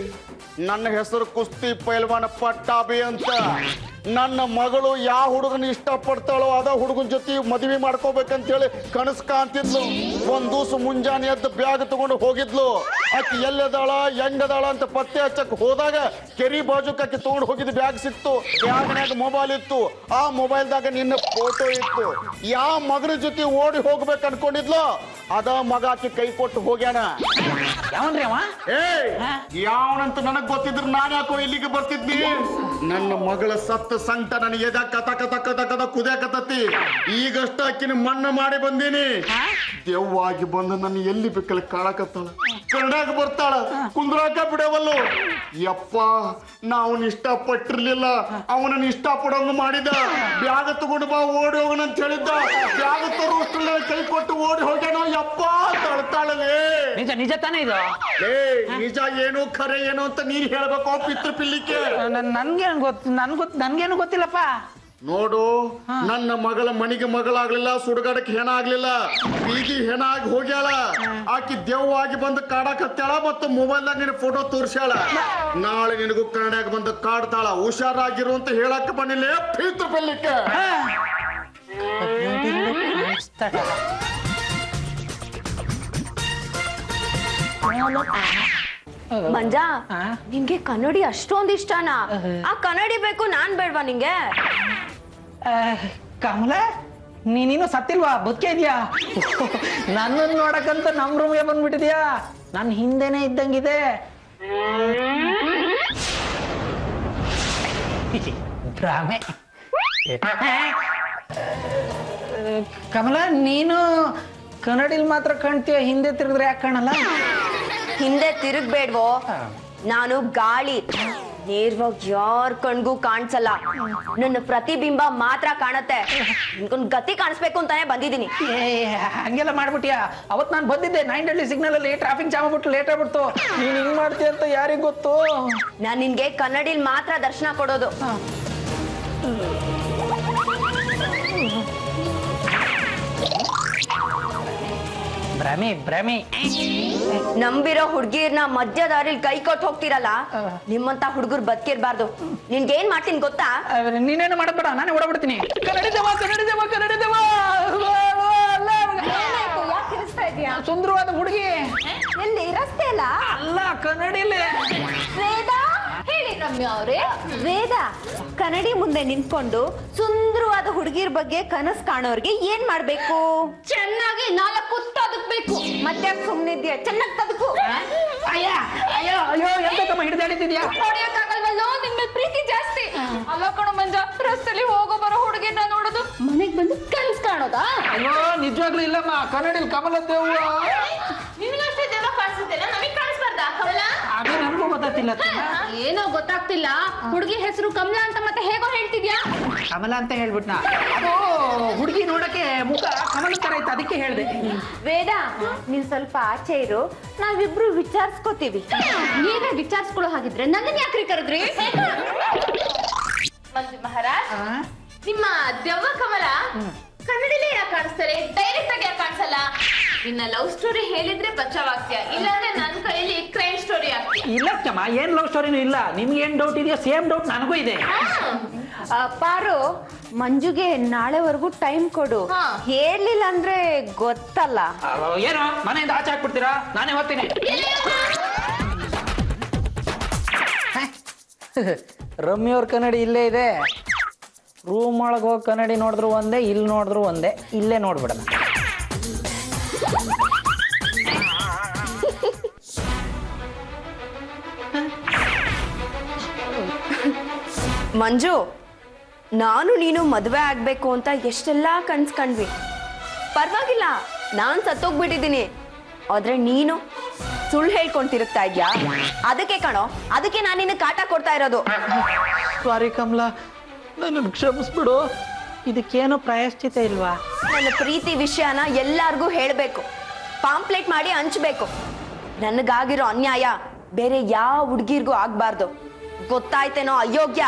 ನನ್ನ ಹೆಸರು ಕುಸ್ತಿ ಪೈಲ್ವಾನ ಪಟ್ಟಾಭಿ ಅಂತ ನನ್ನ ಮಗಳು ಯಾವ ಹುಡುಗನ ಇಷ್ಟಪಡ್ತಾಳೋ ಅದ ಹುಡುಗನ ಜೊತೆ ಮದುವೆ ಮಾಡ್ಕೋಬೇಕಂತ ಹೇಳಿ ಕನಸ್ ಕಾಣ್ತಿದ್ಲು ಒಂದ್ ದಿವಸ ಮುಂಜಾನೆ ಎದ್ದು ಬ್ಯಾಗ್ ತಗೊಂಡು ಹೋಗಿದ್ಲು ಆಕಿ ಎಲ್ಲದಾಳ ಹೆಂಗದಾಳ ಅಂತ ಪತ್ತೆ ಹಚ್ಚಕ್ ಹೋದಾಗ ಕೆರಿ ಬಾಜುಕ್ ಆಕಿ ತಗೊಂಡು ಹೋಗಿದ್ ಬ್ಯಾಗ್ ಸಿಕ್ತು ಬ್ಯಾಗ್ನ್ಯಾಗ ಮೊಬೈಲ್ ಇತ್ತು ಆ ಮೊಬೈಲ್ದಾಗ ನಿನ್ನ ಫೋಟೋ ಇತ್ತು ಯಾವ ಮಗನ ಜೊತೆ ಓಡಿ ಹೋಗ್ಬೇಕು ಅನ್ಕೊಂಡಿದ್ಲು ಅದ ಮಗ ಆಕಿ ಕೈ ಕೊಟ್ಟು ಹೋಗ್ಯಾನ ಯಾವನ್ರಿ ಅವ ಏಯ್ ಯಾವನಂತ ನನಗ್ ಗೊತ್ತಿದ್ರು ನಾನು ಯಾಕೋ ಇಲ್ಲಿಗೆ ಬರ್ತಿದ್ನಿ ನನ್ನ ಮಗಳ ಸತ್ತ ಸಂಕಟ ನನಗೆ ಎದ ಕತ ಕತ ಕತ ಕತ ಕುದ್ಯಾಕತತಿ ಈಗಷ್ಟ ಆಕಿನ ಮಣ್ಣ ಮಾಡಿ ಬಂದೀನಿ ದೆವ್ವಾಗಿ ಬಂದು ನನ್ನ ಎಲ್ಲಿ ಬೇಕಲ್ಲಿ ಕಾಳಕತ್ತಾಳ ಕನ್ನಡಾಗ ಬರ್ತಾಳ ಕುಂದ್ರಾಕ ಬಿಡವಲ್ಲು ಯಪ್ಪ ನಾವು ಇಷ್ಟಪಟ್ಟಿರ್ಲಿಲ್ಲ ಅವನನ್ನ ಇಷ್ಟಪಡೋಂಗ ಮಾಡಿದ ಬ್ಯಾಗ ತಗೊಂಡು ಬಾ ಓಡಿ ಹೋಗೋಣ ಅಂತ ಹೇಳಿದ್ದ ಬ್ಯಾಗ ತರೋಷ್ಟ್ರಲ್ಲ ಕೈ ಕೊಟ್ಟು ಓಡಿ ಹೋಗ್ಯಾನ ಯಪ್ಪ ತಳ್ತಾಳಲೇ ನಿಜ ನಿಜ ತಾನೇ ಇದು ಏ ನಿಜ ಏನು ಖರೆ ಏನು ಅಂತ ನೀನ್ ಹೇಳ್ಬೇಕು ಪಿತೃ ಪಿಲ್ಲಿಕ್ಕೆ ನನ್- ನನ್ಗೇನ್ ಗೊತ್ತು ನನ್ ಗೊತ್ತು ನನ್ಗೇನು ಗೊತ್ತಿಲ್ಲಪ್ಪ ನೋಡು ನನ್ನ ಮಗಳ ಮನಿಗೆ ಮಗಳಾಗ್ಲಿಲ್ಲ ಸುಡುಗಾಡಕ್ಕೆ ಹೆಣ ಆಗ್ಲಿಲ್ಲ ಬೀದಿ ಹೆಣ ಆಗಿ ಹೋಗ್ಯಾಳ ಆಕಿ ದೆವ್ವಾಗಿ ಬಂದು ಕಾಡಕತ್ತಾಳ ಮತ್ತು ಮೊಬೈಲ್ದಾಗ ನಿನ್ನ ಫೋಟೋ ತೋರ್ಸ್ಯಾಳ ನಾಳೆ ನಿನಗೂ ಕನ್ನಡಾಗ ಬಂದು ಕಾಡ್ತಾಳ ಹುಷಾರಾಗಿರು ಅಂತ ಹೇಳಕ್ ಬಂದಿಲ್ಲ ಪಿತೃ ಪಿಲ್ಲಿಕ್ಕೆ ಮಂಜ ನಿಂಗೆ ಕನ್ನಡಿ ಅಷ್ಟೊಂದ್ ಇಷ್ಟನಾ ಆ ಕನ್ನಡಿ ಬೇಕು ನಾನ್ ಬೇಡ್ವಾ ನಿಂಗೆ ಕಮಲ ನೀನಿನ್ನು ಸತ್ತಿಲ್ವಾ ಬದುಕೆ ಇದೆಯಾ ನನ್ನನ್ನು ನೋಡಕ್ಕಂತ ನಮ್ ರೂಮ್ಗೆ ಬಂದ್ಬಿಟ್ಟಿದ್ಯಾ ನನ್ ಹಿಂದೆನೆ ಇದ್ದಂಗಿದೆ ಭ್ರಮೆ ಕಮಲ ನೀನು ಕನ್ನಡಿಲ್ ಮಾತ್ರ ಕಾಣ್ತೀಯ ಹಿಂದೆ ತಿರುಗಿದ್ರೆ ಯಾಕೆ ಕಾಣಲ್ಲ ಹಿಂದೆ ತಿರುಗ್ಬೇಡ್ವೋ ನಾನು ಗಾಳಿ ನೇರವಾಗಿ ಯಾರ್ ಕಣ್ಗೂ ಕಾಣಿಸಲ್ಲ ನನ್ನ ಪ್ರತಿಬಿಂಬ ಮಾತ್ರ ಕಾಣತ್ತೆ ನಿನ್ಗೊಂದ್ ಗತಿ ಕಾಣಿಸ್ಬೇಕು ಅಂತಾನೆ ಬಂದಿದ್ದೀನಿ ಏ ಹಂಗೆಲ್ಲ ಮಾಡ್ಬಿಟ್ಯಾ ಅವತ್ ನಾನು ಬಂದಿದ್ದೆ ನೈನ್ ಡಲ್ಲಿ ಸಿಗ್ನಲ್ ಅಲ್ಲಿ ಟ್ರಾಫಿಕ್ ಜಾಮ್ ಆಗ್ಬಿಟ್ಟು ಲೇಟ್ ಆಗ್ಬಿಡ್ತು ನೀನ್ ಹಿಂಗ್ ಮಾಡ್ತೀಯ ಅಂತ ಯಾರಿಗ್ ಗೊತ್ತು ನಾನ್ ನಿನ್ಗೆ ಕನ್ನಡಿಲ್ ಮಾತ್ರ ದರ್ಶನ ಕೊಡೋದು ಭ್ರಮೆ ಭ್ರಮೆ ನಂಬಿರೋ ಹುಡ್ಗಿರ್ನ ಮಧ್ಯ ದಾರಿಲ್ ಕೈ ಕೊಟ್ಟು ಹೋಗ್ತಿರಲ್ಲ ನಿಮ್ಮಂತ ಹುಡುಗರು ಬದುಕಿರ್ಬಾರ್ದು ನಿನ್ಗೇನ್ ಮಾಡ್ತೀನಿ ಗೊತ್ತಾ ಅಹ್, ನೀನೇನು ಮಾಡಬೇಡ ನಾನೇ ಓಡಾಡ್ಬಿಡ್ತೀನಿ ಕನ್ನಡಿದವ ಕನ್ನಡಿದವ ಕನ್ನಡಿದವ ಸುಂದರವಾದ ಹುಡುಗಿ ಎಲ್ಲಿ ರಸ್ತೆ ಅಲ್ಲ ಅಲ್ಲ ಕನ್ನಡಿಲಿ ವೇದ ಹೇಳಿ ರಮ್ಯಾ ಅವ್ರೆ ವೇದ ಕನ್ನಡಿ ಮುಂದೆ ನಿಂತ್ಕೊಂಡು ಸುಂದರವಾದ ಹುಡುಗಿರ್ ಬಗ್ಗೆ ಕನಸ್ ಕಾಣೋರ್ಗೆ ಏನ್ ಮಾಡ್ಬೇಕು ಚೆನ್ನಾಗಿ ನಾಲ್ಕು ತದಕ್ಬೇಕು ಮತ್ತೆ ಸುಮ್ನಿದ್ಯಾ ಚೆನ್ನಾಗ್ ತದಕು ಅಯ್ಯ ಅಯ್ಯೋ ಅಯ್ಯೋ ಎಂತಕ್ಕಮ್ಮ ಹಿಡಿದಾಡಿದ್ಯಾ ಹೊಡಿಯಕ್ಕಾಗಲ್ವಲ್ಲೋ ನಿನ್ ಮೇಲೆ ಪ್ರೀತಿ ಜಾಸ್ತಿ ಅಲ್ಲ ಕಣ ಮಂಜ ರಸ್ತೆಲಿ ಹೋಗೋ ಬರೋ ಹುಡುಗಿನ ನೋಡೋದು ಮನೆಗ್ ಬಂದು ಕನ್ಸ್ ಕಾಣೋದಾ ಅಯ್ಯೋ ನಿಜವಾಗ್ಲೂ ಇಲ್ಲಮ್ಮ ಕನ್ನಡಿಲ್ ಕಮಲ ದೇವ ನಿನ್ಗಷ್ಟೇ ದೇವ ಕಾಣಿಸುತ್ತೆ ನಮಗ್ ಕಾಣಿಸ್ಬಾರ್ದಾ ಕಮಲ ಅದೇ ನನ್ಗೂ ಗೊತ್ತಾಗ್ತಿಲ್ಲ ಏನೋ ಗೊತ್ತಾಗ್ತಿಲ್ಲ ಹುಡುಗಿ ಹೆಸರು ಕಮಲಾ ಅಂತ ಮತ್ತೆ ಹೇಗೋ ಹೇಳ್ತಿದ್ಯಾ ಕಮಲ ಅಂತ ಹೇಳ್ಬಿಟ್ನಾ ಅದು ಹುಡುಗಿ ನೋಡಕ್ಕೆ ಮುಖ ಕಮಲ ತರ ಇತ್ತು ಅದಕ್ಕೆ ಹೇಳ್ದೆ ವೇದ ನೀನ್ ಸ್ವಲ್ಪ ಆಚೆ ಇರು ನಾವಿಬ್ರು ವಿಚಾರಿಸ್ಕೋತೀವಿ ನೀವೇ ವಿಚಾರಿಸ್ಕೊಳ್ಳೋ ಹಾಗಿದ್ರೆ ನನ್ನನ್ ಯಾಕ್ರಿ ಕರೆದ್ರಿ ಮಂಜು ಮಹಾರಾಜ್ ನಿಮ್ಮ ದೆವ್ವ ಕಮಲ ಕನ್ನಡಿಲೇ ಯಾಕೆ ಕಾಣಿಸ್ತಾರೆ ಡೈರೆಕ್ಟ್ ಆಗಿ ಯಾಕೆ ಕಾಣಿಸಲ್ಲ ನಿನ್ನ ಲವ್ ಸ್ಟೋರಿ ಹೇಳಿದ್ರೆ ಬಚಾವಾಗ್ತೀಯ ಇಲ್ಲಾಂದ್ರೆ ನನ್ನ ಕೈಯಲ್ಲಿ ಕ್ರೈಮ್ ಸ್ಟೋರಿ ಆಗ್ತೀಯ ಇಲ್ಲಕ್ಕಮ್ಮ ಏನ್ ಲವ್ ಸ್ಟೋರಿನೂ ಇಲ್ಲ ನಿಮ್ಗೆ ಏನ್ ಡೌಟ್ ಇದೆಯೋ ಸೇಮ್ ಡೌಟ್ ನನಗೂ ಇದೆ ಆ, ಪಾರು ಮಂಜುಗೆ ನಾಳೆವರೆಗೂ ಟೈಮ್ ಕೊಡು ಹಾ. ಹೇಳ್ಲಿಲ್ಲ ಅಂದ್ರೆ ಗೊತ್ತಲ್ಲ ಅಹ್, ಏನು ಮನೆಯಿಂದ ಆಚೆ ಹಾಕ್ಬಿಡ್ತೀರಾ ನಾನೇ ಹೋಗ್ತೀನಿ ರಮ್ಯವ್ರ ಕನ್ನಡಿ ಇಲ್ಲೇ ಇದೆ ರೂಮ್ ಒಳಗೆ ಹೋಗಿ ಕನ್ನಡಿ ನೋಡಿದ್ರು ಒಂದೇ ಇಲ್ಲಿ ನೋಡಿದ್ರು ಒಂದೇ ಇಲ್ಲೇ ನೋಡ್ಬಿಡೋಣ ಮಂಜು ನಾನು ನೀನು ಮದುವೆ ಆಗ್ಬೇಕು ಅಂತ ಎಷ್ಟೆಲ್ಲ ಕನ್ಸ್ ಕಂಡ್ವಿ ಪರವಾಗಿಲ್ಲ ನಾನ್ ಸತ್ತೋಗ್ಬಿಟ್ಟಿದ್ದೀನಿ ಆದ್ರೆ ನೀನು ಸುಳ್ಳು ಹೇಳ್ಕೊಂಡ್ ತಿರುಗ್ತಾ ಇದ್ಯಾ ಅದಕ್ಕೆ ಕಣೋ ಅದಕ್ಕೆ ನಾನು ನಿನ್ನ ಕಾಟ ಕೊಡ್ತಾ ಇರೋದು ಸಾರಿ ಕಮಲಾ ನನ್ನನ್ನು ಕ್ಷಮಿಸ್ಬಿಡು ಇದಕ್ಕೇನು ಪ್ರಾಯಶ್ಚಿತ ಇಲ್ವಾ ನನ್ನ ಪ್ರೀತಿ ವಿಷಯನ ಎಲ್ಲಾರ್ಗೂ ಹೇಳ್ಬೇಕು ಪಾಂಪ್ಲೆಟ್ ಮಾಡಿ ಹಂಚ್ಬೇಕು ನನಗಾಗಿರೋ ಅನ್ಯಾಯ ಬೇರೆ ಯಾವ ಹುಡ್ಗಿರ್ಗೂ ಆಗ್ಬಾರ್ದು ಗೊತ್ತಾಯ್ತೇನೋ ಅಯೋಗ್ಯ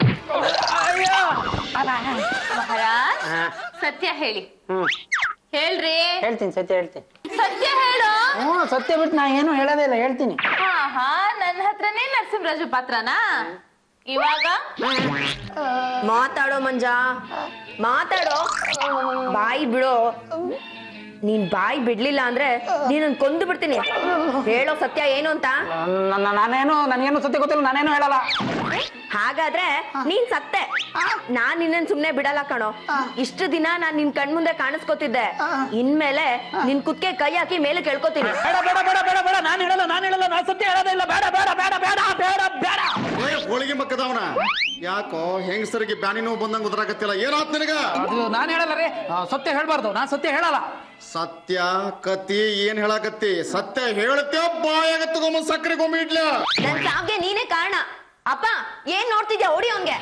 ಮಹಾರಾಜ್ ಸತ್ಯ ಹೇಳಿ ಹೇಳ್ರಿ ಹೇಳ್ತೀನಿ ಸತ್ಯ ಹೇಳ್ತೀನಿ ಸತ್ಯ ಹೇಳು ಹ್ಞೂ ಸತ್ಯ ಬಿಟ್ಟು ನಾ ಏನು ಹೇಳೋದೇ ಇಲ್ಲ ಹೇಳ್ತೀನಿ ಹಾ ಹಾ ನನ್ನ ಹತ್ರನೇ ನರಸಿಂಹರಾಜು ಪಾತ್ರನಾ ಇವಾಗ ಮಾತಾಡೋ ಮಂಜ ಮಾತಾಡೋ ಬಾಯಿ ಬಿಡೋ ನೀನ್ ಬಾಯಿ ಬಿಡ್ಲಿಲ್ಲ ಅಂದ್ರೆ ನೀನನ್ ಕೊಂದು ಬಿಡ್ತೀನಿ ಹೇಳೋ ಸತ್ಯ ಏನು ಅಂತ ನನ್ನ ನಾನೇನು ನನಗೇನು ಸತ್ಯ ಗೊತ್ತಿಲ್ಲ ನಾನೇನು ಹೇಳಲ್ಲ ಹಾಗಾದ್ರೆ ನೀನ್ ಸತ್ತೆ ನಾನ್ ನಿನ್ನನ್ ಸುಮ್ನೆ ಬಿಡಲ್ಲ ಕಣೋ ಇಷ್ಟು ದಿನ ನಾನ್ ನಿನ್ ಕಣ್ಮುಂದೆ ಕಾಣಿಸ್ಕೊತಿದ್ದೆ ಇನ್ಮೇಲೆ ನಿನ್ ಕುತ್ಕೆ ಕೈ ಹಾಕಿ ಮೇಲೆ ಕೇಳ್ಕೊತೀನಿ ಬೇಡ ಬೇಡ ಬೇಡ ಬೇಡ ಬೇಡ ನಾನು ಹೇಳಲ್ಲ ನಾನು ಹೇಳಲ್ಲ ನಾನು ಸತ್ಯ ಹೇಳೋದೇ ಇಲ್ಲ ಬೇಡ ಬೇಡ ಬೇಡ ಬೇಡ ಬೇಡ ಬೇಡ ಏ ಹೋಳಿಗೆ ಮಕ್ಕದವನ ಯಾಕೋ ಹೆಂಗಸರಿಗೆ ಬ್ಯಾನಿ ನೋವು ಬಂದಂಗ ಉದ್ರಾಕತ್ತಿಲ್ಲ ಏನಾತ್ ನಿನಗ ಅದು ನಾನು ಹೇಳಲ್ಲ ರೀ ಆ, ಸತ್ಯ ಹೇಳ್ಬಾರ್ದು ನಾನು ಸತ್ಯ ಹೇಳಲ್ಲ ಸತ್ಯ ಕತಿ ಏನ್ ಹೇಳಕತ್ತಿ ಸತ್ಯ ಹೇಳತ್ತೆ ಬಾಯಾಗ ತಗೊಂಬ ಸಕ್ಕರೆ ಗೊಂಬೆ ಇಡ್ಲ ನನ್ ಸಾವ್ಗೆ ನೀನೇ ಕಾರಣ ಅಪ್ಪ ಏನ್ ನೋಡ್ತಿದ್ಯಾ ಓಡಿ ಅವ್ನ್ಗೆ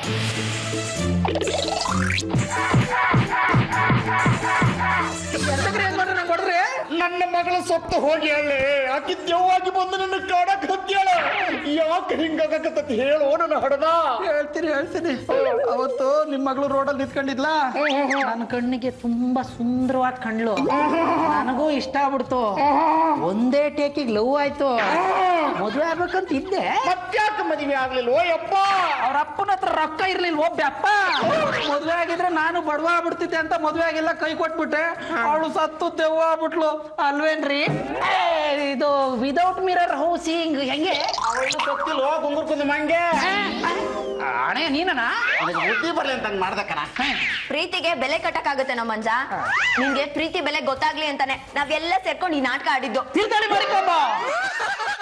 ನನ್ನ ಮಗಳ ಸೊತ್ತು ಹೋಗಿ ಹೇಳಿ ಆಕಿ ದೆವ್ವಾಗಿ ಬಂದು ನನ್ನ ಕಾಡಕ್ ಹತ್ಯಾಳ ಯಾಕೆ ಹಿಂಗಾಗಕತ್ತತಿ ಹೇಳು ನನ್ನ ಹಡದ ಹೇಳ್ತೀನಿ ಹೇಳ್ತೀನಿ ಅವತ್ತು ನಿಮ್ಮ ಮಗಳು ರೋಡಲ್ಲಿ ನಿಂತ್ಕೊಂಡಿದ್ಲಾ ನನ್ನ ಕಣ್ಣಿಗೆ ತುಂಬಾ ಸುಂದರವಾಗಿ ಕಂಡ್ಲು ನನಗೂ ಇಷ್ಟ ಆಗ್ಬಿಡ್ತು ಒಂದೇ ಟೇಕಿಗೆ ಲವ್ ಆಯ್ತು ಮದುವೆ ಆಗ್ಬೇಕಂತ ಇದ್ದೆ ಮತ್ತ್ಯಾಕೆ ಮದುವೆ ಆಗ್ಲಿಲ್ಲ ಓ ಯಪ್ಪ ಅವ್ರ ಅಪ್ಪನ ಹತ್ರ ರೊಕ್ಕ ಇರ್ಲಿಲ್ಲ ಒಬ್ಬ ಅಪ್ಪ ಮದ್ವೆ ಆಗಿದ್ರೆ ನಾನು ಬಡವ ಆಗ್ಬಿಡ್ತಿದ್ದೆ ಅಂತ ಮದ್ವೆ ಆಗಿಲ್ಲ ಕೈ ಕೊಟ್ಬಿಟ್ಟೆ ಅವಳು ಸತ್ತು ದೆವ್ವ ಆಗ್ಬಿಟ್ಲು ಅಲ್ವೇನ್ರಿ ಏ, ಇದು ವಿದೌಟ್ ಮಿರರ್ ಹೌಸಿಂಗ್ ಹೆಂಗೆ ಅವಳು ಸತ್ತಿಲ್ಲ ಗುಂಗುರ್ ಕುಂದ ಮಂಗೆ ಅಣೆ ನೀನನಾ ನನಗೆ ಬುದ್ಧಿ ಬರ್ಲಿ ಅಂತ ಹಂಗ್ ಮಾಡ್ದೆ ಕಣ ಪ್ರೀತಿಗೆ ಬೆಲೆ ಕಟ್ಟಕ್ಕಾಗುತ್ತೆ ನಮ್ಮ ಮಂಜ ನಿನ್ಗೆ ಪ್ರೀತಿ ಬೆಲೆ ಗೊತ್ತಾಗ್ಲಿ ಅಂತಾನೆ ನಾವೆಲ್ಲ ಸೇರ್ಕೊಂಡು ಈ ನಾಟಕ ಆಡಿದ್ದು ತೀರ್ಥಹಳ್ಳಿ ಮಾಡಿಕೊಂಬ